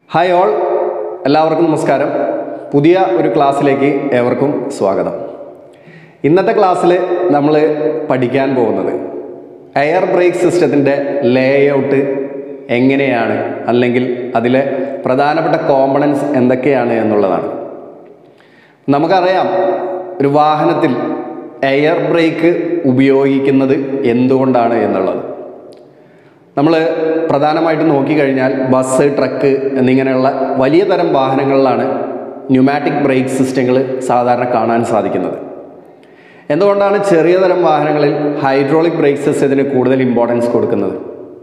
hi all എല്ലാവർക്കും നമസ്കാരം പുതിയ ഒരു ക്ലാസ്സിലേക്ക് ഏവർക്കും സ്വാഗതം ഇന്നത്തെ ക്ലാസ്സിൽ നമ്മൾ പഠിക്കാൻ പോകുന്നത് എയർ ബ്രേക്ക് സിസ്റ്റത്തിൻ്റെ ലേ ഔട്ട് എങ്ങനെയാണ് അല്ലെങ്കിൽ അതിലെ പ്രധാനപ്പെട്ട കോമ്പണൻസ് എന്തൊക്കെയാണ് എന്നുള്ളതാണ് നമുക്കറിയാം ഒരു വാഹനത്തിൽ എയർ ബ്രേക്ക് ഉപയോഗിക്കുന്നത് എന്തുകൊണ്ടാണ് എന്നുള്ളത് നമ്മൾ പ്രധാനമായിട്ടും നോക്കിക്കഴിഞ്ഞാൽ ബസ് ട്രക്ക് എന്നിങ്ങനെയുള്ള വലിയ തരം വാഹനങ്ങളിലാണ് ന്യൂമാറ്റിക് ബ്രേക്ക് സിസ്റ്റങ്ങൾ സാധാരണ കാണാൻ സാധിക്കുന്നത് എന്തുകൊണ്ടാണ് ചെറിയ തരം വാഹനങ്ങളിൽ ഹൈഡ്രോളിക് ബ്രേക്ക് സിസ്റ്റത്തിന് കൂടുതൽ ഇമ്പോർട്ടൻസ് കൊടുക്കുന്നത്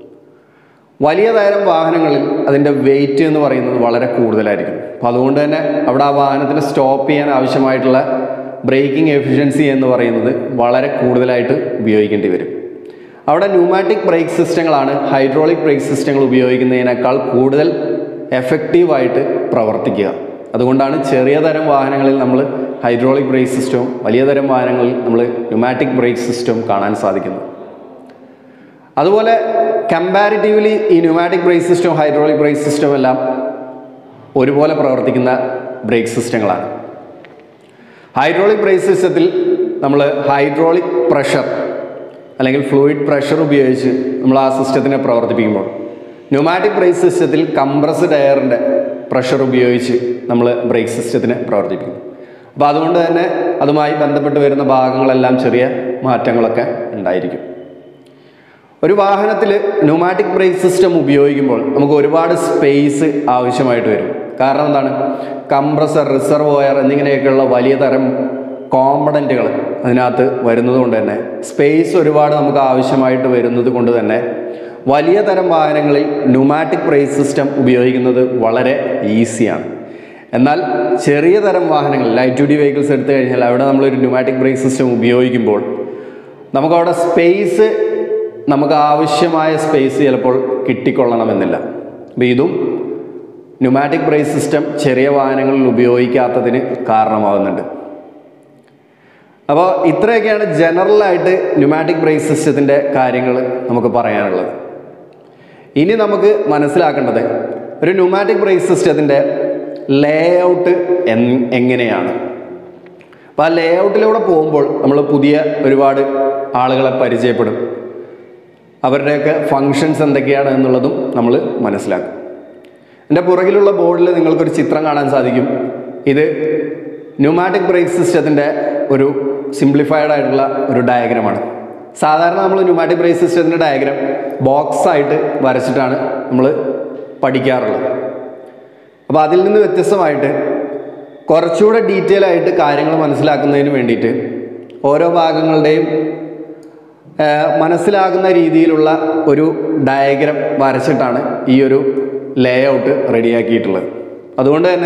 വലിയ തരം വാഹനങ്ങളിൽ അതിൻ്റെ വെയിറ്റ് എന്ന് പറയുന്നത് വളരെ കൂടുതലായിരിക്കും അപ്പോൾ അതുകൊണ്ട് തന്നെ അവിടെ ആ വാഹനത്തിന് സ്റ്റോപ്പ് ചെയ്യാൻ ആവശ്യമായിട്ടുള്ള ബ്രേക്കിംഗ് എഫിഷ്യൻസി എന്ന് പറയുന്നത് വളരെ കൂടുതലായിട്ട് ഉപയോഗിക്കേണ്ടി വരും അവിടെ ന്യൂമാറ്റിക് ബ്രേക്ക് സിസ്റ്റങ്ങളാണ് ഹൈഡ്രോളിക് ബ്രേക്ക് സിസ്റ്റങ്ങൾ ഉപയോഗിക്കുന്നതിനേക്കാൾ കൂടുതൽ എഫക്റ്റീവായിട്ട് പ്രവർത്തിക്കുക അതുകൊണ്ടാണ് ചെറിയ തരം വാഹനങ്ങളിൽ നമ്മൾ ഹൈഡ്രോളിക് ബ്രേക്ക് സിസ്റ്റവും വലിയ തരം വാഹനങ്ങളിൽ നമ്മൾ ന്യൂമാറ്റിക് ബ്രേക്ക് സിസ്റ്റവും കാണാൻ സാധിക്കുന്നത് അതുപോലെ കമ്പാരിറ്റീവ്ലി ഈ ന്യൂമാറ്റിക് ബ്രേക്ക് സിസ്റ്റവും ഹൈഡ്രോളിക് ബ്രേക്ക് സിസ്റ്റവും എല്ലാം ഒരുപോലെ പ്രവർത്തിക്കുന്ന ബ്രേക്ക് സിസ്റ്റങ്ങളാണ് ഹൈഡ്രോളിക് ബ്രേക്ക് സിസ്റ്റത്തിൽ നമ്മൾ ഹൈഡ്രോളിക് പ്രഷർ അല്ലെങ്കിൽ ഫ്ലൂയിഡ് പ്രഷർ ഉപയോഗിച്ച് നമ്മൾ ആ സിസ്റ്റത്തിനെ പ്രവർത്തിപ്പിക്കുമ്പോൾ ന്യൂമാറ്റിക് ബ്രേക്ക് സിസ്റ്റത്തിൽ കംപ്രസ്ഡ് എയറിൻ്റെ പ്രഷർ ഉപയോഗിച്ച് നമ്മൾ ബ്രേക്ക് സിസ്റ്റത്തിനെ പ്രവർത്തിപ്പിക്കും അപ്പോൾ അതുകൊണ്ട് തന്നെ അതുമായി ബന്ധപ്പെട്ട് വരുന്ന ഭാഗങ്ങളെല്ലാം ചെറിയ മാറ്റങ്ങളൊക്കെ ഉണ്ടായിരിക്കും ഒരു വാഹനത്തിൽ ന്യൂമാറ്റിക് ബ്രേക്ക് സിസ്റ്റം ഉപയോഗിക്കുമ്പോൾ നമുക്ക് ഒരുപാട് സ്പേസ് ആവശ്യമായിട്ട് വരും കാരണം എന്താണ് കംപ്രസർ റിസർവോയർ എന്നിങ്ങനെയൊക്കെയുള്ള വലിയ തരം കോമ്പണൻറ്റുകൾ അതിനകത്ത് വരുന്നത് കൊണ്ട് തന്നെ സ്പേസ് ഒരുപാട് നമുക്ക് ആവശ്യമായിട്ട് വരുന്നത് കൊണ്ട് തന്നെ വലിയ തരം വാഹനങ്ങളിൽ ന്യൂമാറ്റിക് ബ്രേക്ക് സിസ്റ്റം ഉപയോഗിക്കുന്നത് വളരെ ഈസിയാണ് എന്നാൽ ചെറിയ തരം വാഹനങ്ങൾ ലൈറ്റ് ഡ്യൂട്ടി വെഹിക്കിൾസ് എടുത്തു കഴിഞ്ഞാൽ അവിടെ നമ്മളൊരു ന്യൂമാറ്റിക് ബ്രേക്ക് സിസ്റ്റം ഉപയോഗിക്കുമ്പോൾ നമുക്കവിടെ സ്പേസ് നമുക്ക് ആവശ്യമായ സ്പേസ് ചിലപ്പോൾ കിട്ടിക്കൊള്ളണമെന്നില്ല അപ്പോൾ ഇതും ന്യൂമാറ്റിക് ബ്രേക്ക് സിസ്റ്റം ചെറിയ വാഹനങ്ങളിൽ ഉപയോഗിക്കാത്തതിന് കാരണമാകുന്നുണ്ട് അപ്പോൾ ഇത്രയൊക്കെയാണ് ജനറലായിട്ട് ന്യൂമാറ്റിക് ബ്രേക്ക് സിസ്റ്റത്തിൻ്റെ കാര്യങ്ങൾ നമുക്ക് പറയാനുള്ളത് ഇനി നമുക്ക് മനസ്സിലാക്കേണ്ടത് ഒരു ന്യൂമാറ്റിക് ബ്രേക്ക് സിസ്റ്റത്തിൻ്റെ ലേ ഔട്ട് എങ്ങനെയാണ് അപ്പോൾ ആ ലേ ഔട്ടിലൂടെ പോകുമ്പോൾ നമ്മൾ പുതിയ ഒരുപാട് ആളുകളെ പരിചയപ്പെടും അവരുടെയൊക്കെ ഫങ്ഷൻസ് എന്തൊക്കെയാണ് എന്നുള്ളതും നമ്മൾ മനസ്സിലാക്കും എൻ്റെ പുറകിലുള്ള ബോർഡിൽ നിങ്ങൾക്കൊരു ചിത്രം കാണാൻ സാധിക്കും ഇത് ന്യൂമാറ്റിക് ബ്രേക്ക് സിസ്റ്റത്തിൻ്റെ ഒരു സിംപ്ലിഫൈഡ് ആയിട്ടുള്ള ഒരു ഡയഗ്രമാണ് സാധാരണ നമ്മൾ ന്യൂമാറ്റിക് ബ്രേക്ക് സിസ്റ്റത്തിൻ്റെ ഡയഗ്രാം ബോക്സ് ആയിട്ട് വരച്ചിട്ടാണ് നമ്മൾ പഠിക്കാറുള്ളത് അപ്പോൾ അതിൽ നിന്ന് വ്യത്യസ്തമായിട്ട് കുറച്ചുകൂടെ ഡീറ്റെയിൽ ആയിട്ട് കാര്യങ്ങൾ മനസ്സിലാക്കുന്നതിന് വേണ്ടിയിട്ട് ഓരോ ഭാഗങ്ങളുടെയും മനസ്സിലാകുന്ന രീതിയിലുള്ള ഒരു ഡയഗ്രം വരച്ചിട്ടാണ് ഈ ഒരു ലേ ഔട്ട് റെഡിയാക്കിയിട്ടുള്ളത് അതുകൊണ്ട് തന്നെ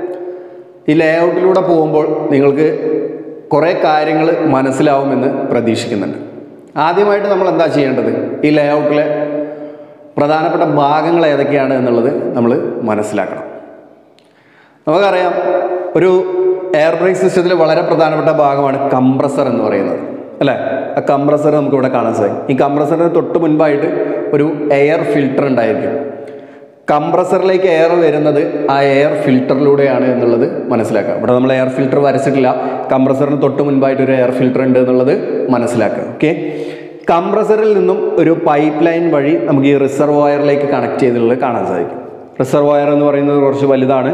ഈ ലേ ഔട്ടിലൂടെ പോകുമ്പോൾ നിങ്ങൾക്ക് കുറേ കാര്യങ്ങൾ മനസ്സിലാവുമെന്ന് പ്രതീക്ഷിക്കുന്നുണ്ട് ആദ്യമായിട്ട് നമ്മൾ എന്താ ചെയ്യേണ്ടത് ഈ ലേ ഔട്ടിലെ പ്രധാനപ്പെട്ട ഭാഗങ്ങൾ ഏതൊക്കെയാണ് എന്നുള്ളത് നമ്മൾ മനസ്സിലാക്കണം നമുക്കറിയാം ഒരു എയർ ബ്രേക്ക് സിസ്റ്റത്തിൽ വളരെ പ്രധാനപ്പെട്ട ഭാഗമാണ് കംപ്രസർ എന്ന് പറയുന്നത് അല്ലേ ആ കംപ്രസർ നമുക്ക് ഇവിടെ കാണാൻ സാധിക്കും ഈ കംപ്രസറിന് തൊട്ട് മുൻപായിട്ട് ഒരു എയർ ഫിൽട്ടർ ഉണ്ടായിരിക്കും കംപ്രസറിലേക്ക് എയർ വരുന്നത് ആ എയർ ഫിൽട്ടറിലൂടെയാണ് എന്നുള്ളത് മനസ്സിലാക്കുക ഇവിടെ നമ്മൾ എയർ ഫിൽട്ടർ വരച്ചിട്ടില്ല കംപ്രസറിന് തൊട്ട് മുൻപായിട്ട് ഒരു എയർ ഫിൽട്ടർ ഉണ്ട് എന്നുള്ളത് മനസ്സിലാക്കുക ഓക്കെ കംപ്രസറിൽ നിന്നും ഒരു പൈപ്പ് ലൈൻ വഴി നമുക്ക് ഈ റിസർവോയറിലേക്ക് കണക്ട് ചെയ്തിട്ടുള്ളത് കാണാൻ സാധിക്കും റിസർവോയർ എന്ന് പറയുന്നത് കുറച്ച് വലുതാണ്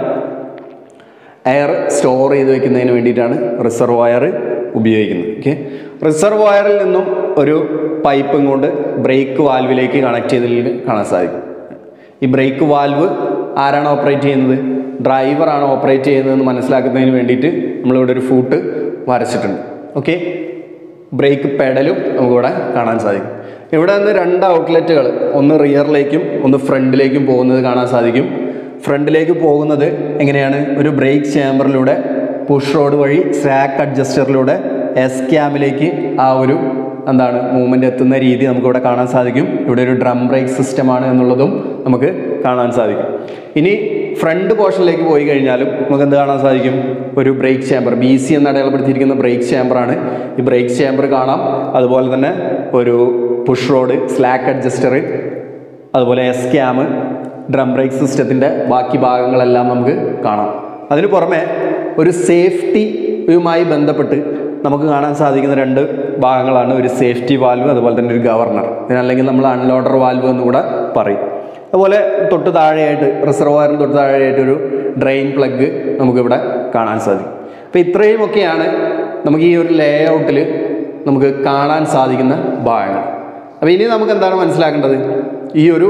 എയർ സ്റ്റോർ ചെയ്ത് വെക്കുന്നതിന് വേണ്ടിയിട്ടാണ് റിസർവോയർ ഉപയോഗിക്കുന്നത് ഓക്കെ റിസർവോയറിൽ നിന്നും ഒരു പൈപ്പും കൊണ്ട് ബ്രേക്ക് വാൽവിലേക്ക് കണക്ട് ചെയ്തതിൽ കാണാൻ സാധിക്കും ഈ ബ്രേക്ക് വാൽവ് ആരാണ് ഓപ്പറേറ്റ് ചെയ്യുന്നത് ഡ്രൈവറാണ് ഓപ്പറേറ്റ് ചെയ്യുന്നതെന്ന് മനസ്സിലാക്കുന്നതിന് വേണ്ടിയിട്ട് നമ്മളിവിടെ ഒരു ഫൂട്ട് വരച്ചിട്ടുണ്ട് ഓക്കെ ബ്രേക്ക് പെഡലും നമുക്കിവിടെ കാണാൻ സാധിക്കും ഇവിടെ നിന്ന് രണ്ട് ഔട്ട്ലെറ്റുകൾ ഒന്ന് റിയറിലേക്കും ഒന്ന് ഫ്രണ്ടിലേക്കും പോകുന്നത് കാണാൻ സാധിക്കും ഫ്രണ്ടിലേക്ക് പോകുന്നത് എങ്ങനെയാണ് ഒരു ബ്രേക്ക് ചേമ്പറിലൂടെ പുഷ് റോഡ് വഴി സ്രാക്ക് അഡ്ജസ്റ്ററിലൂടെ എസ് ക്യാമിലേക്ക് ആ ഒരു എന്താണ് മൂവ്മെൻ്റ് എത്തുന്ന രീതി നമുക്കിവിടെ കാണാൻ സാധിക്കും ഇവിടെ ഒരു ഡ്രം ബ്രേക്ക് സിസ്റ്റമാണ് എന്നുള്ളതും നമുക്ക് കാണാൻ സാധിക്കും ഇനി ഫ്രണ്ട് പോർഷനിലേക്ക് പോയി കഴിഞ്ഞാലും നമുക്ക് എന്ത് കാണാൻ സാധിക്കും ഒരു ബ്രേക്ക് ചേമ്പർ ബി സി എന്ന് അടയാളപ്പെടുത്തിയിരിക്കുന്ന ബ്രേക്ക് ചേമ്പറാണ് ഈ ബ്രേക്ക് ചേമ്പർ കാണാം അതുപോലെ തന്നെ ഒരു പുഷ് റോഡ് സ്ലാക്ക് അഡ്ജസ്റ്റർ അതുപോലെ എസ് ക്യാം ഡ്രം ബ്രേക്ക് സിസ്റ്റത്തിൻ്റെ ബാക്കി ഭാഗങ്ങളെല്ലാം നമുക്ക് കാണാം അതിന് പുറമെ ഒരു സേഫ്റ്റിയുമായി ബന്ധപ്പെട്ട് നമുക്ക് കാണാൻ സാധിക്കുന്ന രണ്ട് ഭാഗങ്ങളാണ് ഒരു സേഫ്റ്റി വാൽവ് അതുപോലെ തന്നെ ഒരു ഗവർണർ ഇതിനല്ലെങ്കിൽ നമ്മൾ അൺലോഡർ വാൽവ് എന്ന് കൂടെ പറയും അതുപോലെ തൊട്ട് താഴെയായിട്ട് റിസർവോയറിന് തൊട്ട് താഴെയായിട്ട് ഒരു ഡ്രെയിൻ പ്ലഗ് നമുക്കിവിടെ കാണാൻ സാധിക്കും അപ്പോൾ ഇത്രയുമൊക്കെയാണ് നമുക്ക് ഈ ഒരു ലേ ഔട്ടിൽ നമുക്ക് കാണാൻ സാധിക്കുന്ന ഭാഗങ്ങൾ അപ്പോൾ ഇനി നമുക്ക് എന്താണ് മനസ്സിലാക്കേണ്ടത് ഈ ഒരു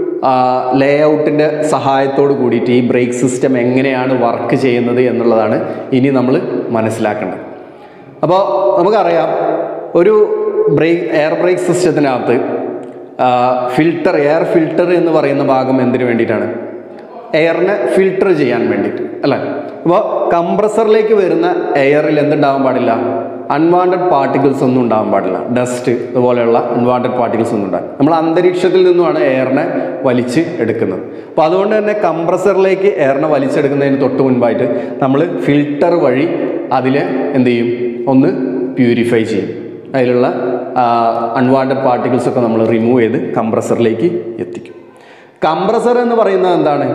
ലേ ഔട്ടിൻ്റെ സഹായത്തോട് കൂടിയിട്ട് ഈ ബ്രേക്ക് സിസ്റ്റം എങ്ങനെയാണ് വർക്ക് ചെയ്യുന്നത് എന്നുള്ളതാണ് ഇനി നമ്മൾ മനസ്സിലാക്കേണ്ടത് അപ്പോൾ നമുക്കറിയാം ഒരു ബ്രേക്ക് എയർ ബ്രേക്ക് സിസ്റ്റത്തിനകത്ത് ഫിൽട്ടർ എയർ ഫിൽട്ടർ എന്ന് പറയുന്ന ഭാഗം എന്തിനു വേണ്ടിയിട്ടാണ് എയറിനെ ഫിൽട്ടർ ചെയ്യാൻ വേണ്ടിയിട്ട് അല്ലേ അപ്പോൾ കംപ്രസറിലേക്ക് വരുന്ന എയറിൽ എന്തുണ്ടാവാൻ പാടില്ല അൺവാണ്ടഡ് പാർട്ടിക്കിൾസ് ഒന്നും ഉണ്ടാവാൻ പാടില്ല ഡസ്റ്റ് അതുപോലെയുള്ള അൺവാണ്ടഡ് പാർട്ടിക്കിൾസ് ഒന്നും ഉണ്ടാകും നമ്മൾ അന്തരീക്ഷത്തിൽ നിന്നുമാണ് എയറിനെ വലിച്ച് എടുക്കുന്നത് അപ്പോൾ അതുകൊണ്ട് തന്നെ കംപ്രസറിലേക്ക് എയറിനെ വലിച്ചെടുക്കുന്നതിന് തൊട്ട് മുൻപായിട്ട് നമ്മൾ ഫിൽട്ടർ വഴി അതിൽ എന്ത് ചെയ്യും ഒന്ന് പ്യൂരിഫൈ ചെയ്യും അതിലുള്ള അൺവാണ്ടഡ് പാർട്ടിക്കിൾസ് ഒക്കെ നമ്മൾ റിമൂവ് ചെയ്ത് കംപ്രസറിലേക്ക് എത്തിക്കും കംപ്രസർ എന്ന് പറയുന്നത് എന്താണ്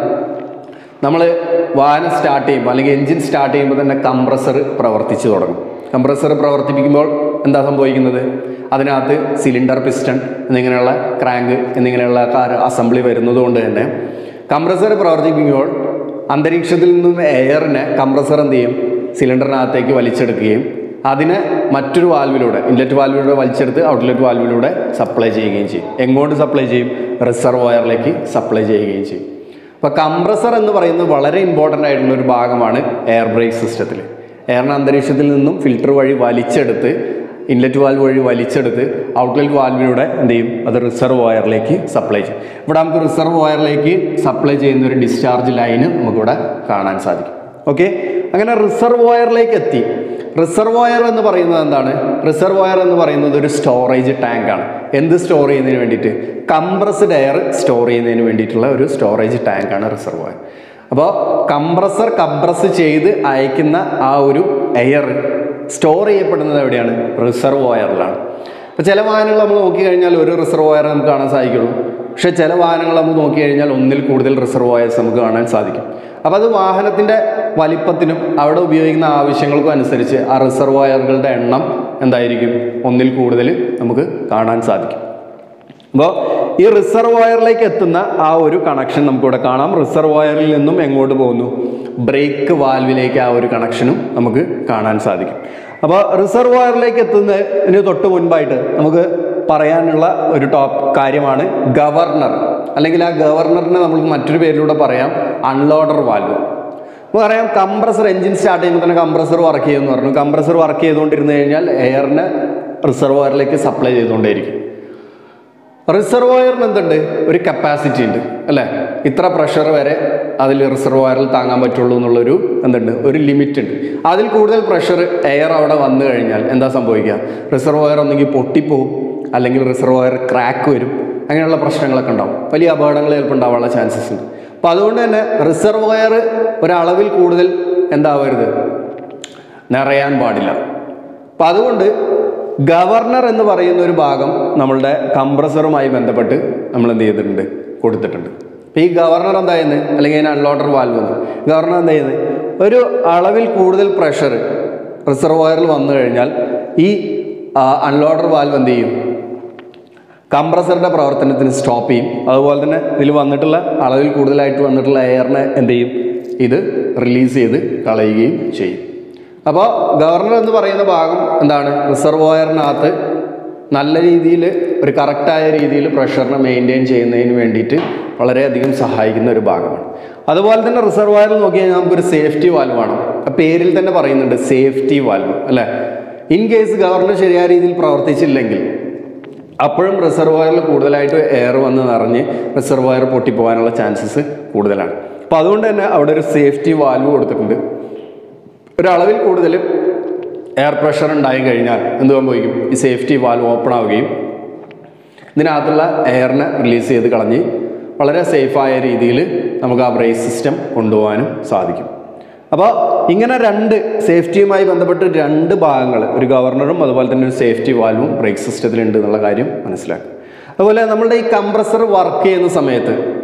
നമ്മൾ വാഹനം സ്റ്റാർട്ട് ചെയ്യുമ്പോൾ അല്ലെങ്കിൽ എൻജിൻ സ്റ്റാർട്ട് ചെയ്യുമ്പോൾ തന്നെ കംപ്രസർ പ്രവർത്തിച്ചു തുടങ്ങും കംപ്രസർ പ്രവർത്തിപ്പിക്കുമ്പോൾ എന്താ സംഭവിക്കുന്നത് അതിനകത്ത് സിലിണ്ടർ പിസ്റ്റൺ എന്നിങ്ങനെയുള്ള ക്രാങ്ക് എന്നിങ്ങനെയുള്ള കാർ അസംബ്ലി വരുന്നത് കൊണ്ട് തന്നെ കംപ്രസർ പ്രവർത്തിപ്പിക്കുമ്പോൾ അന്തരീക്ഷത്തിൽ നിന്നും എയറിനെ കംപ്രസർ എന്ത് ചെയ്യും സിലിണ്ടറിനകത്തേക്ക് വലിച്ചെടുക്കുകയും അതിനെ മറ്റൊരു വാൽവിലൂടെ ഇൻലെറ്റ് വാൽവിലൂടെ വലിച്ചെടുത്ത് ഔട്ട്ലെറ്റ് വാൽവിലൂടെ സപ്ലൈ ചെയ്യുകയും ചെയ്യും എങ്ങോട്ട് സപ്ലൈ ചെയ്യും റിസർവോയറിലേക്ക് സപ്ലൈ ചെയ്യുകയും ചെയ്യും അപ്പോൾ കംപ്രസർ എന്ന് പറയുന്നത് വളരെ ഇമ്പോർട്ടൻ്റ് ആയിട്ടുള്ള ഒരു ഭാഗമാണ് എയർ ബ്രേക്ക് സിസ്റ്റത്തിൽ എയറിന് അന്തരീക്ഷത്തിൽ നിന്നും ഫിൽട്ടർ വഴി വലിച്ചെടുത്ത് ഇൻലെറ്റ് വാൽവ് വഴി വലിച്ചെടുത്ത് ഔട്ട്ലെറ്റ് വാൽവിലൂടെ എന്ത് ചെയ്യും അത് റിസർവ് വയറിലേക്ക് സപ്ലൈ ചെയ്യും ഇവിടെ നമുക്ക് റിസർവ് വയറിലേക്ക് സപ്ലൈ ചെയ്യുന്ന ഒരു ഡിസ്ചാർജ് ലൈന് നമുക്കിവിടെ കാണാൻ സാധിക്കും ഓക്കെ അങ്ങനെ റിസർവോയറിലേക്ക് എത്തി റിസർവോയർ എന്ന് പറയുന്നത് എന്താണ് റിസർവോയർ എന്ന് പറയുന്നത് ഒരു സ്റ്റോറേജ് ടാങ്കാണ് എന്ത് സ്റ്റോർ ചെയ്യുന്നതിന് വേണ്ടിയിട്ട് കംപ്രസ്ഡ് എയർ സ്റ്റോർ ചെയ്യുന്നതിന് വേണ്ടിയിട്ടുള്ള ഒരു സ്റ്റോറേജ് ടാങ്കാണ് റിസർവോയർ അപ്പോൾ കംപ്രസർ കംപ്രസ് ചെയ്ത് അയക്കുന്ന ആ ഒരു എയർ സ്റ്റോർ ചെയ്യപ്പെടുന്നത് എവിടെയാണ് റിസർവോയറിലാണ് അപ്പോൾ ചില വാഹനങ്ങൾ നമ്മൾ നോക്കിക്കഴിഞ്ഞാൽ ഒരു റിസർവോയർ നമുക്ക് കാണാൻ സാധിക്കുള്ളൂ പക്ഷേ ചില വാഹനങ്ങൾ നമ്മൾ നോക്കിക്കഴിഞ്ഞാൽ ഒന്നിൽ കൂടുതൽ റിസർവോയേഴ്സ് നമുക്ക് കാണാൻ സാധിക്കും അപ്പോൾ അത് വാഹനത്തിൻ്റെ വലിപ്പത്തിനും അവിടെ ഉപയോഗിക്കുന്ന ആവശ്യങ്ങൾക്കും അനുസരിച്ച് ആ റിസർവോയറുകളുടെ എണ്ണം എന്തായിരിക്കും ഒന്നിൽ കൂടുതൽ നമുക്ക് കാണാൻ സാധിക്കും അപ്പോൾ ഈ റിസർവോയറിലേക്ക് എത്തുന്ന ആ ഒരു കണക്ഷൻ നമുക്കിവിടെ കാണാം റിസർവോയറിൽ നിന്നും എങ്ങോട്ട് പോകുന്നു ബ്രേക്ക് വാൽവിലേക്ക് ആ ഒരു കണക്ഷനും നമുക്ക് കാണാൻ സാധിക്കും അപ്പോൾ റിസർവോയറിലേക്ക് എത്തുന്നതിന് തൊട്ട് മുൻപായിട്ട് നമുക്ക് പറയാനുള്ള ഒരു ടോപ്പ് കാര്യമാണ് ഗവർണർ അല്ലെങ്കിൽ ആ ഗവർണറിനെ നമുക്ക് മറ്റൊരു പേരിലൂടെ പറയാം അൺലോഡർ വാൽവ് അപ്പോൾ പറയാം കംപ്രസർ എഞ്ചിൻ സ്റ്റാർട്ട് ചെയ്യുമ്പോൾ തന്നെ കംപ്രസർ വർക്ക് ചെയ്യുമെന്ന് പറഞ്ഞു കംപ്രസർ വർക്ക് ചെയ്തുകൊണ്ടിരുന്നു കഴിഞ്ഞാൽ എയറിനെ റിസർവോയറിലേക്ക് സപ്ലൈ ചെയ്തുകൊണ്ടേയിരിക്കും റിസർവോയറിന് എന്തുണ്ട് ഒരു കപ്പാസിറ്റി ഉണ്ട് അല്ലേ ഇത്ര പ്രഷർ വരെ അതിൽ റിസർവോയറിൽ താങ്ങാൻ പറ്റുള്ളൂ എന്നുള്ളൊരു എന്തുണ്ട് ഒരു ലിമിറ്റ് ഉണ്ട് അതിൽ കൂടുതൽ പ്രഷർ എയർ അവിടെ വന്നു കഴിഞ്ഞാൽ എന്താ സംഭവിക്കുക റിസർവോയർ ഒന്നെങ്കിൽ പൊട്ടിപ്പോവും അല്ലെങ്കിൽ റിസർവോയർ ക്രാക്ക് വരും അങ്ങനെയുള്ള പ്രശ്നങ്ങളൊക്കെ ഉണ്ടാവും വലിയ അപകടങ്ങൾ ചിലപ്പോൾ ഉണ്ടാവാനുള്ള ചാൻസസ് ഉണ്ട് അപ്പോൾ അതുകൊണ്ട് തന്നെ റിസർവോയർ ഒരളവിൽ കൂടുതൽ എന്താവരുത് നിറയാൻ പാടില്ല അപ്പം അതുകൊണ്ട് ഗവർണർ എന്ന് പറയുന്ന ഒരു ഭാഗം നമ്മളുടെ കംപ്രസറുമായി ബന്ധപ്പെട്ട് നമ്മൾ എന്ത് ചെയ്തിട്ടുണ്ട് കൊടുത്തിട്ടുണ്ട് അപ്പോൾ ഈ ഗവർണർ എന്താ ചെയ്യുന്നത് അല്ലെങ്കിൽ അതിന് അൺലോഡർ വാൽവ് എന്ന് ഗവർണർ എന്താ ചെയ്യുന്നത് ഒരു അളവിൽ കൂടുതൽ പ്രഷർ റിസർവോയറിൽ വന്നു കഴിഞ്ഞാൽ ഈ അൺലോഡർ വാൽവ് എന്ത് ചെയ്യും കംപ്രസറിൻ്റെ പ്രവർത്തനത്തിന് സ്റ്റോപ്പ് ചെയ്യും അതുപോലെ തന്നെ ഇതിൽ വന്നിട്ടുള്ള അളവിൽ കൂടുതലായിട്ട് വന്നിട്ടുള്ള എയറിനെ എന്ത് ചെയ്യും ഇത് റിലീസ് ചെയ്ത് കളയുകയും ചെയ്യും അപ്പോൾ ഗവർണർ എന്ന് പറയുന്ന ഭാഗം എന്താണ് റിസർവോയറിനകത്ത് നല്ല രീതിയിൽ ഒരു കറക്റ്റായ രീതിയിൽ പ്രഷറിനെ മെയിൻറ്റെയിൻ ചെയ്യുന്നതിന് വേണ്ടിയിട്ട് വളരെയധികം സഹായിക്കുന്ന ഒരു ഭാഗമാണ് അതുപോലെ തന്നെ റിസർവോയറിൽ നോക്കി കഴിഞ്ഞാൽ നമുക്കൊരു സേഫ്റ്റി വാൽവാണ് ആ പേരിൽ തന്നെ പറയുന്നുണ്ട് സേഫ്റ്റി വാൽവ് അല്ലേ ഇൻ കേസ് ഗവർണർ ശരിയായ രീതിയിൽ പ്രവർത്തിച്ചില്ലെങ്കിൽ അപ്പോഴും റിസർവോയറിൽ കൂടുതലായിട്ട് എയർ വന്ന് നിറഞ്ഞ് റിസർവോയർ പൊട്ടിപ്പോകാനുള്ള ചാൻസസ് കൂടുതലാണ് അപ്പോൾ അതുകൊണ്ട് തന്നെ അവിടെ ഒരു സേഫ്റ്റി വാൽവ് കൊടുത്തിട്ടുണ്ട് ഒരളവിൽ കൂടുതൽ എയർ പ്രഷർ ഉണ്ടായി കഴിഞ്ഞാൽ എന്ത് സംഭവിക്കും ഈ സേഫ്റ്റി വാൽവ് ഓപ്പൺ ആവുകയും ഇതിനകത്തുള്ള എയറിനെ റിലീസ് ചെയ്ത് കളഞ്ഞ് വളരെ സേഫായ രീതിയിൽ നമുക്ക് ആ ബ്രേക്ക് സിസ്റ്റം കൊണ്ടുപോകാനും സാധിക്കും അപ്പോൾ ഇങ്ങനെ രണ്ട് സേഫ്റ്റിയുമായി ബന്ധപ്പെട്ട് രണ്ട് ഭാഗങ്ങൾ ഒരു ഗവർണറും അതുപോലെ തന്നെ ഒരു സേഫ്റ്റി വാൽവും ബ്രേക്ക് സിസ്റ്റത്തിലുണ്ട് എന്നുള്ള കാര്യം മനസ്സിലാക്കും അതുപോലെ നമ്മളുടെ ഈ കംപ്രസർ വർക്ക് ചെയ്യുന്ന സമയത്ത്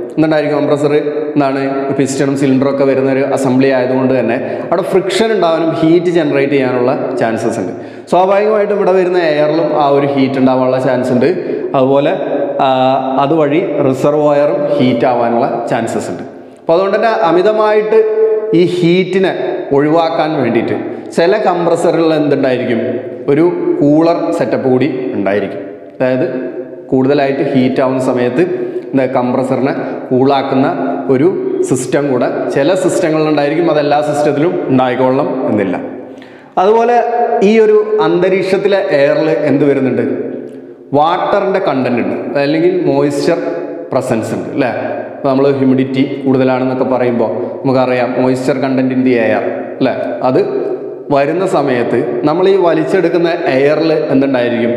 എന്തുണ്ടായിരിക്കും കംപ്രസർ എന്താണ് പിസ്റ്റണും സിലിണ്ടറും ഒക്കെ വരുന്ന ഒരു അസംബ്ലി ആയതുകൊണ്ട് തന്നെ അവിടെ ഫ്രിക്ഷൻ ഉണ്ടാവാനും ഹീറ്റ് ജനറേറ്റ് ചെയ്യാനുള്ള ചാൻസസ് ഉണ്ട് സ്വാഭാവികമായിട്ടും ഇവിടെ വരുന്ന എയറിലും ആ ഒരു ഹീറ്റ് ഉണ്ടാവാനുള്ള ചാൻസ് ഉണ്ട് അതുപോലെ ആ, അതുവഴി റിസർവോയറും ഹീറ്റ് ആവാനുള്ള ചാൻസസ് ഉണ്ട് അപ്പോൾ അതുകൊണ്ട് തന്നെ അമിതമായിട്ട് ഈ ഹീറ്റിനെ ഒഴിവാക്കാൻ വേണ്ടിയിട്ട് ചില കംപ്രസറുകളിൽ എന്തുണ്ടായിരിക്കും ഒരു കൂളർ സെറ്റപ്പ് കൂടി ഉണ്ടായിരിക്കും അതായത് കൂടുതലായിട്ട് ഹീറ്റ് ആവുന്ന സമയത്ത് എന്താ കംപ്രസറിനെ കൂളാക്കുന്ന ഒരു സിസ്റ്റം കൂടെ ചില സിസ്റ്റങ്ങളിലുണ്ടായിരിക്കും അതെല്ലാ സിസ്റ്റത്തിലും ഉണ്ടായിക്കൊള്ളണം എന്നില്ല അതുപോലെ ഈ ഒരു അന്തരീക്ഷത്തിലെ എയറിൽ എന്ത് വരുന്നുണ്ട് വാട്ടറിൻ്റെ കണ്ടന്റ് ഉണ്ട് അല്ലെങ്കിൽ മോയ്സ്ചർ പ്രസൻസ് ഉണ്ട് അല്ലേ ഇപ്പോൾ നമ്മൾ ഹ്യൂമിഡിറ്റി കൂടുതലാണെന്നൊക്കെ പറയുമ്പോൾ നമുക്കറിയാം moisture content in the air അല്ലേ അത് വരുന്ന സമയത്ത് നമ്മൾ ഈ വലിച്ചെടുക്കുന്ന എയറിൽ എന്തുണ്ടായിരിക്കും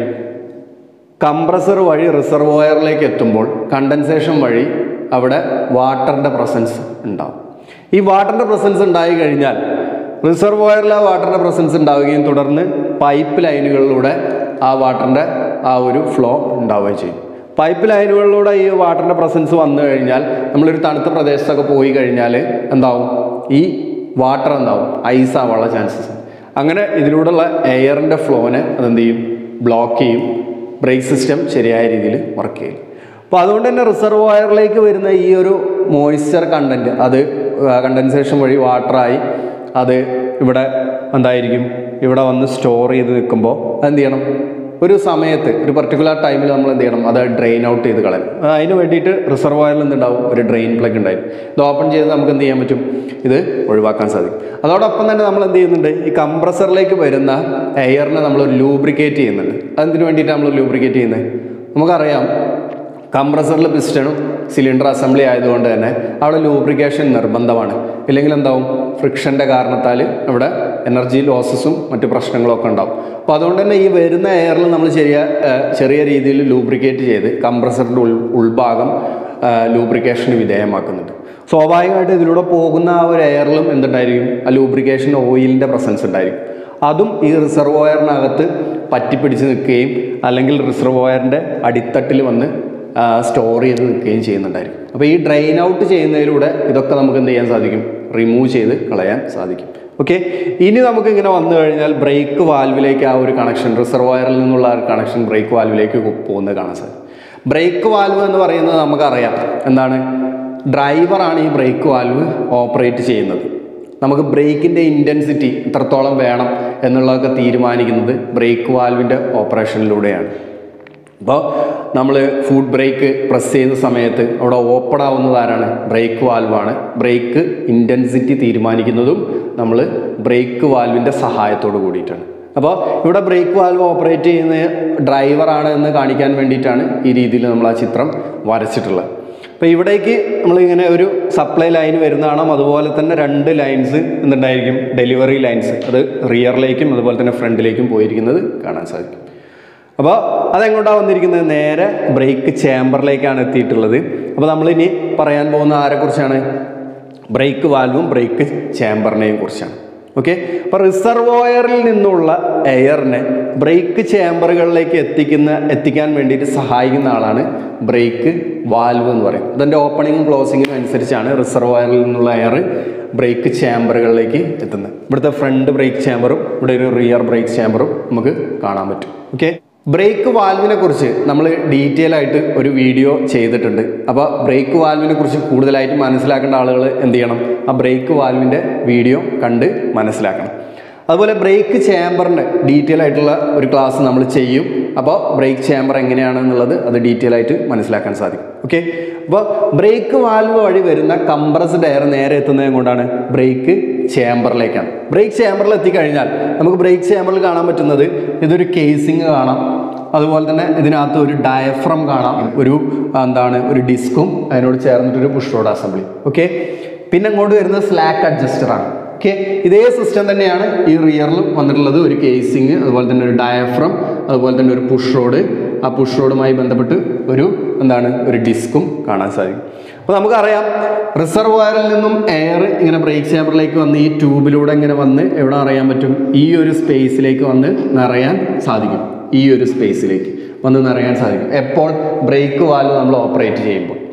കംപ്രസർ വഴി റിസർവോയറിലേക്ക് എത്തുമ്പോൾ കണ്ടൻസേഷൻ വഴി അവിടെ വാട്ടറിൻ്റെ പ്രസൻസ് ഉണ്ടാവും ഈ വാട്ടറിൻ്റെ പ്രസൻസ് ഉണ്ടായി കഴിഞ്ഞാൽ റിസർവോയറിൽ ആ വാട്ടറിൻ്റെ പ്രസൻസ് ഉണ്ടാവുകയും തുടർന്ന് പൈപ്പ് ലൈനുകളിലൂടെ ആ വാട്ടറിൻ്റെ ആ ഒരു ഫ്ലോ ഉണ്ടാവുകയും ചെയ്യും പൈപ്പ് ലൈനുകളിലൂടെ ഈ വാട്ടറിൻ്റെ പ്രസൻസ് വന്നു കഴിഞ്ഞാൽ നമ്മളൊരു തണുത്ത പ്രദേശത്തൊക്കെ പോയി കഴിഞ്ഞാൽ എന്താവും ഈ വാട്ടർ എന്താവും ഐസ് ആവാനുള്ള ചാൻസസ് അങ്ങനെ ഇതിലൂടെയുള്ള എയറിൻ്റെ ഫ്ലോനെ അതെന്ത് ചെയ്യും ബ്ലോക്ക് ചെയ്യും ബ്രേക്ക് സിസ്റ്റം ശരിയായ രീതിയിൽ വർക്ക് ചെയ്യും അപ്പോൾ അതുകൊണ്ട് തന്നെ റിസർവോയറിലേക്ക് വരുന്ന ഈ ഒരു മോയ്സ്ചർ കണ്ടൻറ്റ് അത് കണ്ടൻസേഷൻ വഴി വാട്ടറായി അത് ഇവിടെ എന്തായിരിക്കും ഇവിടെ വന്ന് സ്റ്റോർ ചെയ്ത് നിൽക്കുമ്പോൾ എന്ത് ചെയ്യണം ഒരു സമയത്ത് ഒരു പർട്ടിക്കുലർ ടൈമിൽ നമ്മൾ എന്ത് ചെയ്യണം അത് ഡ്രെയിൻ ഔട്ട് ചെയ്ത് കളയും ആ, അതിന് വേണ്ടിയിട്ട് റിസർവോയറിൽ എന്തുണ്ടാവും ഒരു ഡ്രെയിൻ പ്ലഗ് ഉണ്ടാവും ഇത് ഓപ്പൺ ചെയ്ത് നമുക്ക് എന്ത് ചെയ്യാൻ പറ്റും ഇത് ഒഴിവാക്കാൻ സാധിക്കും അതോടൊപ്പം തന്നെ നമ്മൾ എന്ത് ചെയ്യുന്നുണ്ട് ഈ കംപ്രസറിലേക്ക് വരുന്ന എയറിനെ നമ്മൾ ലൂബ്രിക്കേറ്റ് ചെയ്യുന്നുണ്ട് അതെന്തിനു വേണ്ടിയിട്ടാണ് നമ്മൾ ലൂബ്രിക്കേറ്റ് ചെയ്യുന്നത് നമുക്കറിയാം കംപ്രസറിൽ പിസ്റ്റണും സിലിണ്ടർ അസംബ്ലി ആയതുകൊണ്ട് തന്നെ അവിടെ ലൂബ്രിക്കേഷൻ നിർബന്ധമാണ് ഇല്ലെങ്കിൽ എന്താവും ഫ്രിക്ഷൻ്റെ കാരണത്താൽ ഇവിടെ എനർജി ലോസസും മറ്റു പ്രശ്നങ്ങളും ഒക്കെ ഉണ്ടാവും അപ്പോൾ അതുകൊണ്ട് തന്നെ ഈ വരുന്ന എയറിൽ നമ്മൾ ചെറിയ ഏഹ്, ചെറിയ രീതിയിൽ ലൂബ്രിക്കേറ്റ് ചെയ്ത് കംപ്രസറിൻ്റെ ഉൾ ഉൾഭാഗം ലൂബ്രിക്കേഷന് വിധേയമാക്കുന്നുണ്ട് സ്വാഭാവികമായിട്ട് ഇതിലൂടെ പോകുന്ന ആ ഒരു എയറിലും എന്തുണ്ടായിരിക്കും ആ ലൂബ്രിക്കേഷൻ ഓയിലിൻ്റെ പ്രസൻസ് ഉണ്ടായിരിക്കും അതും ഈ റിസർവോയറിനകത്ത് പറ്റിപ്പിടിച്ച് നിൽക്കുകയും അല്ലെങ്കിൽ റിസർവോയറിൻ്റെ അടിത്തട്ടിൽ വന്ന് സ്റ്റോർ ചെയ്ത് നിൽക്കുകയും ചെയ്യുന്നുണ്ടായിരിക്കും അപ്പോൾ ഈ ഡ്രെയിൻ ഔട്ട് ചെയ്യുന്നതിലൂടെ ഇതൊക്കെ നമുക്ക് എന്ത് ചെയ്യാൻ സാധിക്കും റിമൂവ് ചെയ്ത് കളയാൻ സാധിക്കും ഓക്കെ ഇനി നമുക്ക് ഇങ്ങനെ വന്നു കഴിഞ്ഞാൽ ബ്രേക്ക് വാൽവിലേക്ക് ആ ഒരു കണക്ഷൻ റിസർവോയറിൽ നിന്നുള്ള ആ ഒരു കണക്ഷൻ ബ്രേക്ക് വാൽവിലേക്ക് പോകുന്നത് കാണാൻ സാധിക്കും ബ്രേക്ക് വാൽവ് എന്ന് പറയുന്നത് നമുക്കറിയാം എന്താണ് ഡ്രൈവറാണ് ഈ ബ്രേക്ക് വാൽവ് ഓപ്പറേറ്റ് ചെയ്യുന്നത് നമുക്ക് ബ്രേക്കിൻ്റെ ഇൻറ്റൻസിറ്റി എത്രത്തോളം വേണം എന്നുള്ളതൊക്കെ തീരുമാനിക്കുന്നത് ബ്രേക്ക് വാൽവിൻ്റെ ഓപ്പറേഷനിലൂടെയാണ് അപ്പോൾ നമ്മൾ ഫുഡ് ബ്രേക്ക് പ്രസ് ചെയ്യുന്ന സമയത്ത് അവിടെ ഓപ്പൺ ആവുന്നത് ആരാണ് ബ്രേക്ക് വാൽവാണ് ബ്രേക്ക് ഇൻറ്റൻസിറ്റി തീരുമാനിക്കുന്നതും നമ്മൾ ബ്രേക്ക് വാൽവിൻ്റെ സഹായത്തോട് കൂടിയിട്ടാണ് അപ്പോൾ ഇവിടെ ബ്രേക്ക് വാൽവ് ഓപ്പറേറ്റ് ചെയ്യുന്ന ഡ്രൈവറാണ് എന്ന് കാണിക്കാൻ വേണ്ടിയിട്ടാണ് ഈ രീതിയിൽ നമ്മൾ ആ ചിത്രം വരച്ചിട്ടുള്ളത് അപ്പോൾ ഇവിടേക്ക് നമ്മളിങ്ങനെ ഒരു സപ്ലൈ ലൈൻ വരുന്നതാണ് അതുപോലെ തന്നെ രണ്ട് ലൈൻസ് എന്തുണ്ടായിരിക്കും ഡെലിവറി ലൈൻസ് അത് റിയറിലേക്കും അതുപോലെ തന്നെ ഫ്രണ്ടിലേക്കും പോയിരിക്കുന്നത് കാണാൻ സാധിക്കും അപ്പോൾ അതെങ്ങോട്ടാണ് വന്നിരിക്കുന്നത് നേരെ ബ്രേക്ക് ചേമ്പറിലേക്കാണ് എത്തിയിട്ടുള്ളത് അപ്പോൾ നമ്മളിനി പറയാൻ പോകുന്ന ആരെക്കുറിച്ചാണ് ബ്രേക്ക് വാൽവും ബ്രേക്ക് ചേമ്പറിനെയും കുറിച്ചാണ് ഓക്കെ അപ്പോൾ റിസർവോയറിൽ നിന്നുള്ള എയറിനെ ബ്രേക്ക് ചേമ്പറുകളിലേക്ക് എത്തിക്കുന്ന എത്തിക്കാൻ വേണ്ടിയിട്ട് സഹായിക്കുന്ന ആളാണ് ബ്രേക്ക് വാൽവ് എന്ന് പറയും അതിൻ്റെ ഓപ്പണിങ്ങും ക്ലോസിങ്ങും അനുസരിച്ചാണ് റിസർവോയറിൽ നിന്നുള്ള എയർ ബ്രേക്ക് ചേമ്പറുകളിലേക്ക് എത്തുന്നത് ഇവിടുത്തെ ഫ്രണ്ട് ബ്രേക്ക് ചേമ്പറും ഇവിടെ ഒരു റിയർ ബ്രേക്ക് ചേമ്പറും നമുക്ക് കാണാൻ പറ്റും ഓക്കെ ബ്രേക്ക് വാൽവിനെ കുറിച്ച് നമ്മൾ ഡീറ്റെയിൽ ആയിട്ട് ഒരു വീഡിയോ ചെയ്തിട്ടുണ്ട് അപ്പോൾ ബ്രേക്ക് വാൽവിനെ കുറിച്ച് കൂടുതലായിട്ട് മനസ്സിലാക്കേണ്ട ആളുകൾ എന്ത് ചെയ്യണം ആ ബ്രേക്ക് വാൽവിൻ്റെ വീഡിയോ കണ്ട് മനസ്സിലാക്കണം അതുപോലെ ബ്രേക്ക് ചേമ്പറിൻ്റെ ഡീറ്റെയിൽ ആയിട്ടുള്ള ഒരു ക്ലാസ് നമ്മൾ ചെയ്യും അപ്പോൾ ബ്രേക്ക് ചേമ്പർ എങ്ങനെയാണെന്നുള്ളത് അത് ഡീറ്റെയിൽ ആയിട്ട് മനസ്സിലാക്കാൻ സാധിക്കും ഓക്കെ അപ്പോൾ ബ്രേക്ക് വാൽവ് വഴി വരുന്ന കംപ്രസ്ഡ് എയർ നേരെ എത്തുന്നത് കൊണ്ടാണ് ബ്രേക്ക് ചേമ്പറിലേക്കാണ് ബ്രേക്ക് ചേമ്പറിൽ എത്തിക്കഴിഞ്ഞാൽ നമുക്ക് ബ്രേക്ക് ചേമ്പറിൽ കാണാൻ പറ്റുന്നത് ഇതൊരു കേസിങ് കാണാം അതുപോലെ തന്നെ ഇതിനകത്ത് ഒരു ഡയഫ്രം കാണാം ഒരു എന്താണ് ഒരു ഡിസ്കും അതിനോട് ചേർന്നിട്ടൊരു പുഷ് റോഡ് അസംബ്ലി ഓക്കെ പിന്നെ അങ്ങോട്ട് വരുന്നത് സ്ലാക്ക് അഡ്ജസ്റ്റർ ആണ് ഓക്കെ ഇതേ സിസ്റ്റം തന്നെയാണ് ഈ റിയറിലും വന്നിട്ടുള്ളത് ഒരു കേസിങ് അതുപോലെ തന്നെ ഒരു ഡയഫ്രം അതുപോലെ തന്നെ ഒരു പുഷ് റോഡ് ആ പുഷ് റോഡുമായി ബന്ധപ്പെട്ട് ഒരു എന്താണ് ഒരു ഡിസ്കും കാണാൻ സാധിക്കും അപ്പോൾ നമുക്കറിയാം റിസർവോയറിൽ നിന്നും എയർ ഇങ്ങനെ ബ്രേക്ക് ചേമ്പറിലേക്ക് വന്ന് ഈ ട്യൂബിലൂടെ ഇങ്ങനെ വന്ന് എവിടെ അറിയാൻ പറ്റും ഈ ഒരു സ്പേസിലേക്ക് വന്ന് നിറയാൻ സാധിക്കും ഈ ഒരു സ്പേസിലേക്ക് വന്ന് നിറയാൻ സാധിക്കും എപ്പോൾ ബ്രേക്ക് വാൽവ് നമ്മൾ ഓപ്പറേറ്റ് ചെയ്യുമ്പോൾ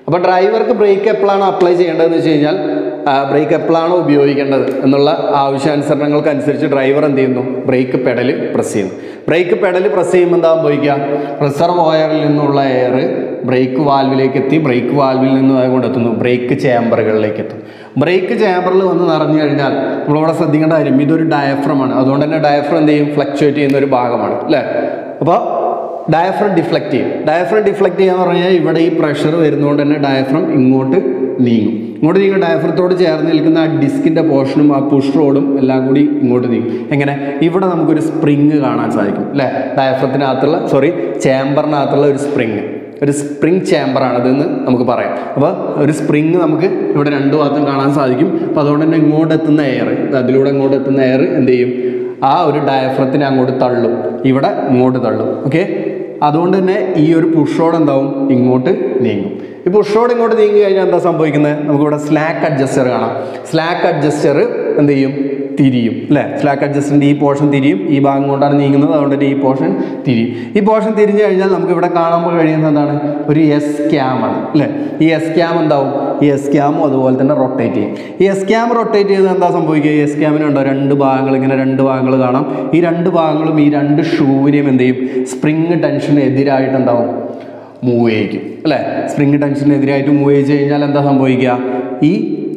അപ്പോൾ ഡ്രൈവർക്ക് ബ്രേക്ക് എപ്പോഴാണ് അപ്ലൈ ചെയ്യേണ്ടതെന്ന് വെച്ച് കഴിഞ്ഞാൽ ബ്രേക്ക് എപ്പോഴാണോ ഉപയോഗിക്കേണ്ടത് എന്നുള്ള ആവശ്യാനുസരണങ്ങൾക്കനുസരിച്ച് ഡ്രൈവർ എന്ത് ചെയ്യുന്നു ബ്രേക്ക് പെഡൽ പ്രസ് ചെയ്യുന്നു ബ്രേക്ക് പെഡൽ പ്രസ് ചെയ്യുമ്പോൾ എന്താ സംഭവിക്കുക റിസർവോയറിൽ നിന്നുള്ള എയർ ബ്രേക്ക് വാൽവിലേക്ക് എത്തി ബ്രേക്ക് വാൽവിൽ നിന്ന് അതുകൊണ്ട് എത്തുന്നു ബ്രേക്ക് ചേമ്പറുകളിലേക്ക് എത്തും ബ്രേക്ക് ചേമ്പറിൽ വന്ന് നിറഞ്ഞു കഴിഞ്ഞാൽ നമ്മളിവിടെ ശ്രദ്ധിക്കേണ്ട കാര്യം ഇതൊരു ഡയഫ്രമാണ് അതുകൊണ്ട് തന്നെ ഡയഫ്രം എന്ത് ചെയ്യും ഫ്ലക്ച്വേറ്റ് ചെയ്യുന്ന ഒരു ഭാഗമാണ് അല്ലേ അപ്പോൾ ഡയഫ്രം ഡിഫ്ലക്റ്റ് ചെയ്യും ഡയഫ്രം ഡിഫ്ലക്റ്റ് ചെയ്യാന്ന് പറഞ്ഞാൽ ഇവിടെ ഈ പ്രഷർ വരുന്നതുകൊണ്ട് തന്നെ ഡയഫ്രം ഇങ്ങോട്ട് നീങ്ങും ഇങ്ങോട്ട് നീങ്ങും ഡയഫ്രത്തോട് ചേർന്ന് നിൽക്കുന്ന ആ ഡിസ്കിൻ്റെ പോർഷനും ആ പുഷ് റോഡും എല്ലാം കൂടി ഇങ്ങോട്ട് നീങ്ങും എങ്ങനെ ഇവിടെ നമുക്കൊരു സ്പ്രിങ് കാണാൻ സാധിക്കും അല്ലേ ഡയഫ്രത്തിനകത്തുള്ള സോറി ചേമ്പറിനകത്തുള്ള ഒരു സ്പ്രിങ് ഒരു സ്പ്രിങ് ചേമ്പറാണ് ഇതെന്ന് നമുക്ക് പറയാം അപ്പോൾ ഒരു സ്പ്രിങ് നമുക്ക് ഇവിടെ രണ്ടു ഭാഗത്തും കാണാൻ സാധിക്കും അപ്പോൾ അതുകൊണ്ട് തന്നെ ഇങ്ങോട്ട് എത്തുന്ന എയർ അതിലൂടെ ഇങ്ങോട്ട് എത്തുന്ന എയർ എന്ത് ചെയ്യും ആ ഒരു ഡയഫ്രത്തിനെ അങ്ങോട്ട് തള്ളും ഇവിടെ ഇങ്ങോട്ട് തള്ളും ഓക്കെ അതുകൊണ്ട് തന്നെ ഈ ഒരു പുഷോട് എന്താവും ഇങ്ങോട്ട് നീങ്ങും ഈ പുഷോട് ഇങ്ങോട്ട് നീങ്ങി കഴിഞ്ഞാൽ എന്താ സംഭവിക്കുന്നത് നമുക്കിവിടെ സ്ലാക്ക് അഡ്ജസ്റ്റർ കാണാം സ്ലാക്ക് അഡ്ജസ്റ്റർ എന്ത് ചെയ്യും തിരിയും അല്ലേ സ്ലാക്ക് അഡ്ജസ്റ്ററിൻ്റെ ഈ പോർഷൻ തിരിയും ഈ ഭാഗം കൊണ്ടാണ് നീങ്ങുന്നത് അതുകൊണ്ട് തന്നെ ഈ പോർഷൻ തിരിയും ഈ പോർഷൻ തിരിഞ്ഞു കഴിഞ്ഞാൽ നമുക്ക് ഇവിടെ കാണുമ്പോൾ കഴിയുന്നത് എന്താണ് ഒരു എസ് ക്യാമാണ് അല്ലേ ഈ എസ് ക്യാം എന്താവും ഈ എസ് ക്യാമും അതുപോലെ തന്നെ റൊട്ടേറ്റ് ചെയ്യും ഈ എസ് ക്യാം റൊട്ടേറ്റ് ചെയ്ത് എന്താ സംഭവിക്കുക ഈ എസ് ക്യാമിനുണ്ടോ രണ്ട് ഭാഗങ്ങൾ ഇങ്ങനെ രണ്ട് ഭാഗങ്ങൾ കാണാം ഈ രണ്ട് ഭാഗങ്ങളും ഈ രണ്ട് ഷൂവിനെയും എന്ത് ചെയ്യും സ്പ്രിങ് ടെൻഷന് എതിരായിട്ട് എന്താവും മൂവ് ചെയ്യിക്കും അല്ലേ സ്പ്രിങ് ടെൻഷനെതിരായിട്ട് മൂവ് ചെയ്ത് കഴിഞ്ഞാൽ എന്താ സംഭവിക്കുക ഈ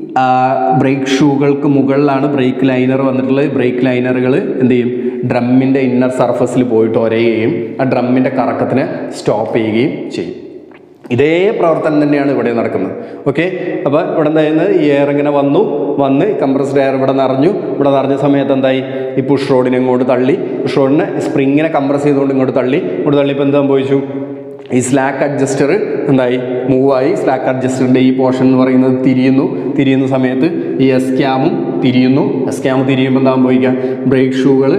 ബ്രേക്ക് ഷൂകൾക്ക് മുകളിലാണ് ബ്രേക്ക് ലൈനർ വന്നിട്ടുള്ളത് ബ്രേക്ക് ലൈനറുകൾ എന്ത് ചെയ്യും ഡ്രമ്മിൻ്റെ ഇന്നർ സർഫസിൽ പോയിട്ട് ഒരയുകയും ആ ഡ്രമ്മിൻ്റെ കറക്കത്തിനെ സ്റ്റോപ്പ് ചെയ്യുകയും ചെയ്യും ഇതേ പ്രവർത്തനം തന്നെയാണ് ഇവിടെ നടക്കുന്നത് ഓക്കെ അപ്പോൾ ഇവിടെ എന്തായിരുന്നത് ഈ എയർ ഇങ്ങനെ വന്നു വന്ന് കംപ്രസ്ഡ് എയർ ഇവിടെ നിറഞ്ഞു ഇവിടെ നിറഞ്ഞ സമയത്ത് എന്തായി ഈ പുഷ് റോഡിനെ ഇങ്ങോട്ട് തള്ളി പുഷ് റോഡിനെ സ്പ്രിങ്ങിനെ കംപ്രസ് ചെയ്തുകൊണ്ട് ഇങ്ങോട്ട് തള്ളി ഇങ്ങോട്ട് തള്ളിയപ്പോൾ എന്ത് സംഭവിച്ചു ഈ സ്ലാക്ക് അഡ്ജസ്റ്റർ എന്തായി മൂവായി സ്ലാക്ക് അഡ്ജസ്റ്ററിൻ്റെ ഈ പോർഷൻ എന്ന് പറയുന്നത് തിരിയുന്നു തിരിയുന്ന സമയത്ത് ഈ എസ് ക്യാമും തിരിയുന്നു എസ് ക്യാം തിരിയുമ്പോൾ എന്താ സംഭവിക്കുക ബ്രേക്ക് ഷൂകൾ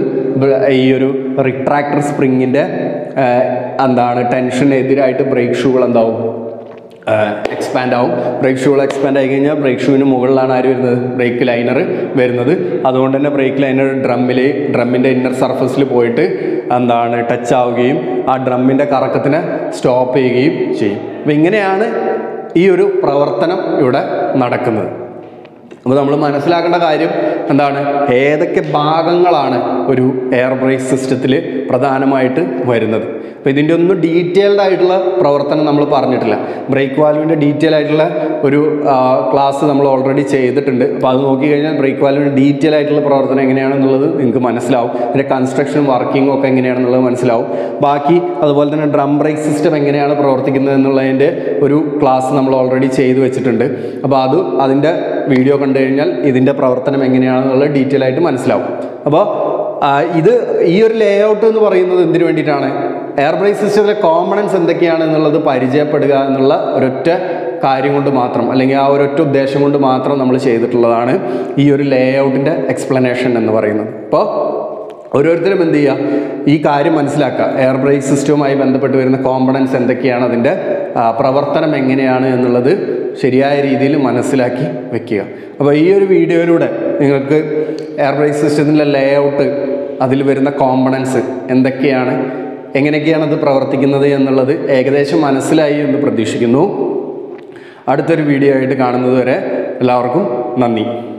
ഈ ഒരു റിട്രാക്ടർ സ്പ്രിങ്ങിൻ്റെ എന്താണ് ടെൻഷനെതിരായിട്ട് ബ്രേക്ക് ഷൂകൾ എന്താവും എക്സ്പാൻഡ് ആവും ബ്രേക്ക് ഷൂകൾ എക്സ്പാൻഡ് ആയി കഴിഞ്ഞാൽ ബ്രേക്ക് ഷൂവിന് മുകളിലാണ് ആര് വരുന്നത് ബ്രേക്ക് ലൈനർ വരുന്നത് അതുകൊണ്ട് തന്നെ ബ്രേക്ക് ലൈനർ ഡ്രമ്മിൽ ഡ്രമ്മിൻ്റെ ഇന്നർ സർഫസിൽ പോയിട്ട് എന്താണ് ടച്ച് ആവുകയും ആ ഡ്രമ്മിൻ്റെ കറക്കത്തിനെ സ്റ്റോപ്പ് ചെയ്യുകയും ചെയ്യും അപ്പം ഇങ്ങനെയാണ് ഈ ഒരു പ്രവർത്തനം ഇവിടെ നടക്കുന്നത് അപ്പോൾ നമ്മൾ മനസ്സിലാക്കേണ്ട കാര്യം എന്താണ് ഏതൊക്കെ ഭാഗങ്ങളാണ് ഒരു എയർ ബ്രേക്ക് സിസ്റ്റത്തിൽ പ്രധാനമായിട്ട് വരുന്നത് അപ്പോൾ ഇതിൻ്റെ ഒന്നും ഡീറ്റെയിൽഡ് ആയിട്ടുള്ള പ്രവർത്തനം നമ്മൾ പറഞ്ഞിട്ടില്ല ബ്രേക്ക് വാൽവിൻ്റെ ഡീറ്റെയിൽ ആയിട്ടുള്ള ഒരു ക്ലാസ് നമ്മൾ ഓൾറെഡി ചെയ്തിട്ടുണ്ട് അപ്പോൾ അത് നോക്കിക്കഴിഞ്ഞാൽ ബ്രേക്ക് വാൽവിൻ്റെ ഡീറ്റെയിൽ ആയിട്ടുള്ള പ്രവർത്തനം എങ്ങനെയാണെന്നുള്ളത് നിങ്ങൾക്ക് മനസ്സിലാവും ഇതിൻ്റെ കൺസ്ട്രക്ഷൻ വർക്കിംഗ് ഒക്കെ എങ്ങനെയാണെന്നുള്ളത് മനസ്സിലാവും ബാക്കി അതുപോലെ തന്നെ ഡ്രം ബ്രേക്ക് സിസ്റ്റം എങ്ങനെയാണ് പ്രവർത്തിക്കുന്നത് എന്നുള്ളതിൻ്റെ ഒരു ക്ലാസ് നമ്മൾ ഓൾറെഡി ചെയ്തു വെച്ചിട്ടുണ്ട് അപ്പോൾ അത് അതിൻ്റെ വീഡിയോ കണ്ടു കഴിഞ്ഞാൽ ഇതിൻ്റെ പ്രവർത്തനം എങ്ങനെയാണെന്നുള്ളത് ഡീറ്റെയിൽ ആയിട്ട് മനസ്സിലാവും അപ്പോൾ ആ, ഇത് ഈ ഒരു ലേ ഔട്ട് എന്ന് പറയുന്നത് എന്തിനു വേണ്ടിയിട്ടാണ് എയർ ബ്രേക്ക് സിസ്റ്റത്തിലെ കോമ്പണൻസ് എന്തൊക്കെയാണ് എന്നുള്ളത് പരിചയപ്പെടുക എന്നുള്ള ഒരൊറ്റ കാര്യം കൊണ്ട് മാത്രം അല്ലെങ്കിൽ ആ ഒരൊറ്റ ഉദ്ദേശം കൊണ്ട് മാത്രം നമ്മൾ ചെയ്തിട്ടുള്ളതാണ് ഈ ഒരു ലേ ഔട്ടിൻ്റെ എക്സ്പ്ലനേഷൻ എന്ന് പറയുന്നത് അപ്പോൾ ഓരോരുത്തരും എന്ത് ചെയ്യുക ഈ കാര്യം മനസ്സിലാക്കുക എയർ ബ്രേക്ക് സിസ്റ്റവുമായി ബന്ധപ്പെട്ട് വരുന്ന കോമ്പണൻസ് എന്തൊക്കെയാണ് അതിൻ്റെ ആ, പ്രവർത്തനം എങ്ങനെയാണ് എന്നുള്ളത് ശരിയായ രീതിയിൽ മനസ്സിലാക്കി വെക്കുക അപ്പോൾ ഈ ഒരു വീഡിയോയിലൂടെ നിങ്ങൾക്ക് എയർ ബ്രേക്ക് സിസ്റ്റത്തിൻ്റെ ലേ ഔട്ട് അതിൽ വരുന്ന കോമ്പണൻസ് എന്തൊക്കെയാണ് എങ്ങനെയൊക്കെയാണ് അത് പ്രവർത്തിക്കുന്നത് എന്നുള്ളത് ഏകദേശം മനസ്സിലായി എന്ന് പ്രതീക്ഷിക്കുന്നു അടുത്തൊരു വീഡിയോ ആയിട്ട് കാണുന്നത് വരെ എല്ലാവർക്കും നന്ദി